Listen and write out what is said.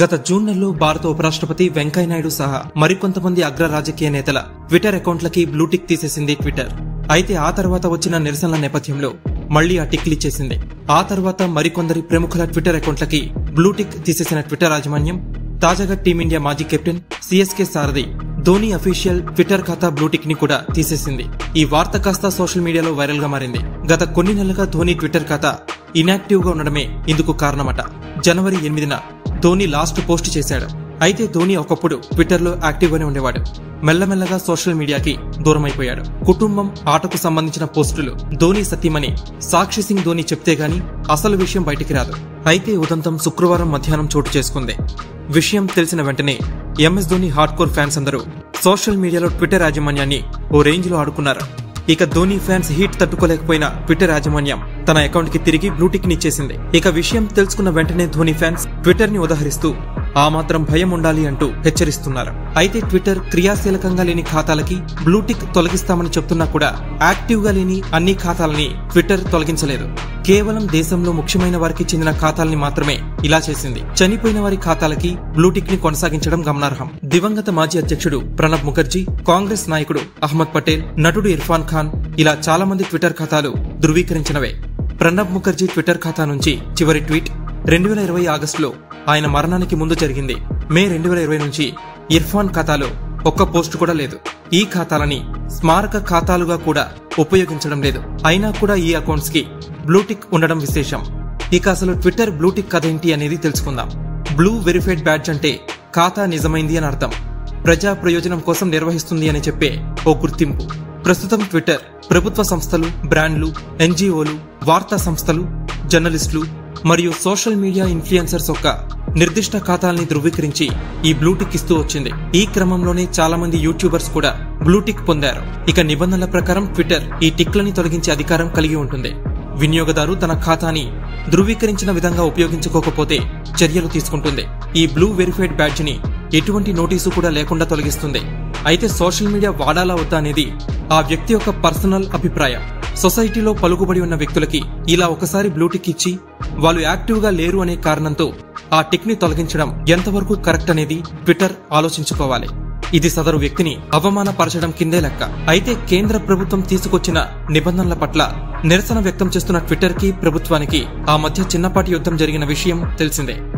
గత జూన్ నెలలో భారత ఉపరాష్ట్రపతి వెంకయ్యనాయుడు సహా మరికొంతమంది అగ్ర రాజకీయ నేతల ట్విట్టర్ అకౌంట్లకి బ్లూటిక్ తీసేసింది ట్విట్టర్ అయితే ఆ తర్వాత వచ్చిన నిరసనల నేపథ్యంలో మళ్లీ ఆ టిక్లు ఇచ్చేసింది ఆ తర్వాత మరికొందరి ప్రముఖుల ట్విట్టర్ అకౌంట్లకి బ్లూటిక్ తీసేసిన ట్విట్టర్ యాజమాన్యం తాజాగా టీమిండియా మాజీ కెప్టెన్ సిఎస్కే సారథి ధోని అఫీషియల్ ట్విట్టర్ ఖాతా బ్లూటిక్ ని కూడా తీసేసింది ఈ వార్త కాస్త సోషల్ మీడియాలో వైరల్ గా మారింది గత కొన్ని నెలలుగా ధోని ట్విట్టర్ ఖాతా ఇనాక్టివ్ గా ఉండడమే ఇందుకు కారణమట జనవరి ఎనిమిదిన ధోని లాస్ట్ పోస్ట్ చేశాడు అయితే ధోని ఒకప్పుడు ట్విట్టర్ లో యాక్టివ్ గానే ఉండేవాడు మెల్లమెల్లగా సోషల్ మీడియాకి దూరమైపోయాడు కుటుంబం ఆటకు సంబంధించిన పోస్టులు ధోని సతీమణి సాక్షి సింగ్ ధోని చెప్తే గాని అసలు విషయం బయటికి రాదు అయితే ఉదంతం శుక్రవారం మధ్యాహ్నం చోటు చేసుకుంది విషయం తెలిసిన వెంటనే MS Dhoni hard core fans అందరూ సోషల్ మీడియాలో ట్విట్టర్ యాజమాన్యాన్ని ఓ రేంజ్ లో ఆడుకున్నారు ఇక ధోని ఫ్యాన్స్ హీట్ తట్టుకోలేకపోయిన ట్విట్టర్ యాజమాన్యం తన అకౌంట్ కి తిరిగి బ్లూటిక్ నిచ్చేసింది ఇక విషయం తెలుసుకున్న వెంటనే ధోని ఫ్యాన్స్ ట్విట్టర్ ని ఉదహరిస్తూ ఆ మాత్రం భయం ఉండాలి అంటూ హెచ్చరిస్తున్నారు అయితే ట్విట్టర్ క్రియాశీలకంగా లేని ఖాతాలకి బ్లూటిక్ తొలగిస్తామని చెప్తున్నా కూడా యాక్టివ్ గా లేని అన్ని ఖాతాలని ట్విట్టర్ తొలగించలేదు కేవలం దేశంలో ముఖ్యమైన వారికి చెందిన ఖాతాల్ని మాత్రమే ఇలా చేసింది చనిపోయిన వారి ఖాతాలకి బ్లూటిక్ ని కొనసాగించడం గమనార్హం దివంగత మాజీ అధ్యక్షుడు ప్రణబ్ ముఖర్జీ కాంగ్రెస్ నాయకుడు అహ్మద్ పటేల్ నటుడు ఇర్ఫాన్ ఖాన్ ఇలా చాలా మంది ట్విట్టర్ ఖాతాలు ధృవీకరించినవే ప్రణబ్ ముఖర్జీ ట్విట్టర్ ఖాతా నుంచి చివరి ట్వీట్ రెండు వేల ఇరవై ఆగస్టులో ఆయన మరణానికి ముందు జరిగింది మే రెండు వేల ఇరవై నుంచి ఇర్ఫాన్ ఖాతాలో ఒక్క పోస్ట్ కూడా లేదు ఈ ఖాతాలని స్మారక ఖాతాలుగా కూడా ఉపయోగించడం లేదు అయినా కూడా ఈ అకౌంట్స్ కి బ్లూటిక్ ఉండడం విశేషం ఇక అసలు ట్విట్టర్ బ్లూటిక్ కథ ఏంటి అనేది తెలుసుకుందాం బ్లూ వెరిఫైడ్ బ్యాడ్జ్ అంటే ఖాతా నిజమైంది అని అర్థం ప్రజా ప్రయోజనం కోసం నిర్వహిస్తుంది అని చెప్పే ఓ గుర్తింపు ప్రస్తుతం ట్విట్టర్ ప్రభుత్వ సంస్థలు బ్రాండ్లు ఎన్జిఓలు వార్తా సంస్థలు జర్నలిస్టులు మరియు సోషల్ మీడియా ఇన్ఫ్లుయెన్సర్స్ యొక్క నిర్దిష్ట ఖాతాల్ని ధృవీకరించి ఈ బ్లూటిక్ ఇస్తూ వచ్చింది ఈ క్రమంలోనే చాలా మంది యూట్యూబర్స్ కూడా బ్లూటిక్ పొందారు ఇక నిబంధనల ప్రకారం ట్విట్టర్ ఈ టిక్లని తొలగించే అధికారం కలిగి ఉంటుంది వినియోగదారు తన ఖాతాని ధృవీకరించిన విధంగా ఉపయోగించుకోకపోతే చర్యలు తీసుకుంటుంది ఈ బ్లూ వెరిఫైడ్ బ్యాడ్జ్ ని ఎటువంటి నోటీసు కూడా లేకుండా తొలగిస్తుంది అయితే సోషల్ మీడియా వాడాలా వద్దా అనేది ఆ వ్యక్తి యొక్క పర్సనల్ అభిప్రాయం సొసైటీలో పలుకుబడి ఉన్న వ్యక్తులకి ఇలా ఒకసారి బ్లూటిక్ ఇచ్చి వాళ్ళు యాక్టివ్ గా లేరు అనే కారణంతో ఆ టిక్ ని తొలగించడం ఎంతవరకు కరెక్ట్ అనేది ట్విట్టర్ ఆలోచించుకోవాలి ఇది సదరు వ్యక్తిని అవమానపరచడం కిందే లెక్క అయితే కేంద్ర ప్రభుత్వం తీసుకొచ్చిన నిబంధనల పట్ల నిరసన వ్యక్తం చేస్తున్న ట్విట్టర్ కి ప్రభుత్వానికి ఆ మధ్య చిన్నపాటి యుద్ధం జరిగిన విషయం తెలిసిందే